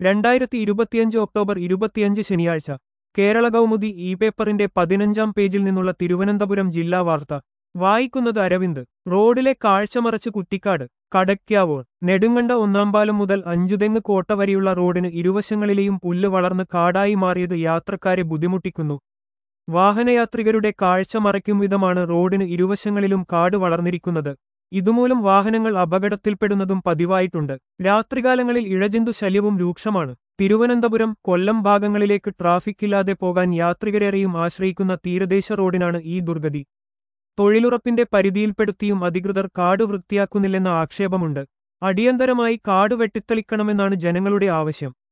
രണ്ടായിരത്തി ഇരുപത്തിയഞ്ച് ഒക്ടോബർ ഇരുപത്തിയഞ്ച് ശനിയാഴ്ച കേരള കൗമുദി ഇ പേപ്പറിന്റെ പതിനഞ്ചാം പേജിൽ നിന്നുള്ള തിരുവനന്തപുരം ജില്ലാ വാർത്ത വായിക്കുന്നത് അരവിന്ദ് റോഡിലെ കാഴ്ചമറച്ച് കുറ്റിക്കാട് കടയ്ക്കാവോൾ നെടുങ്കണ്ട ഒന്നാംപാലം മുതൽ അഞ്ചുതെങ്ങ് കോട്ട വരെയുള്ള റോഡിന് ഇരുവശങ്ങളിലെയും പുല്ല് വളർന്ന് കാടായി മാറിയത് യാത്രക്കാരെ ബുദ്ധിമുട്ടിക്കുന്നു വാഹനയാത്രികരുടെ കാഴ്ച മറയ്ക്കും വിധമാണ് റോഡിന് ഇരുവശങ്ങളിലും കാട് വളർന്നിരിക്കുന്നത് ഇതുമൂലം വാഹനങ്ങൾ അപകടത്തിൽപ്പെടുന്നതും പതിവായിട്ടുണ്ട് രാത്രികാലങ്ങളിൽ ഇഴജന്തു ശല്യവും രൂക്ഷമാണ് തിരുവനന്തപുരം കൊല്ലം ഭാഗങ്ങളിലേക്ക് ട്രാഫിക് ഇല്ലാതെ പോകാൻ യാത്രികരേറെയും ആശ്രയിക്കുന്ന തീരദേശ റോഡിനാണ് ഈ ദുർഗതി തൊഴിലുറപ്പിന്റെ പരിധിയിൽപ്പെടുത്തിയും അധികൃതർ കാട് വൃത്തിയാക്കുന്നില്ലെന്ന ആക്ഷേപമുണ്ട് അടിയന്തരമായി കാട് വെട്ടിത്തെളിക്കണമെന്നാണ് ജനങ്ങളുടെ ആവശ്യം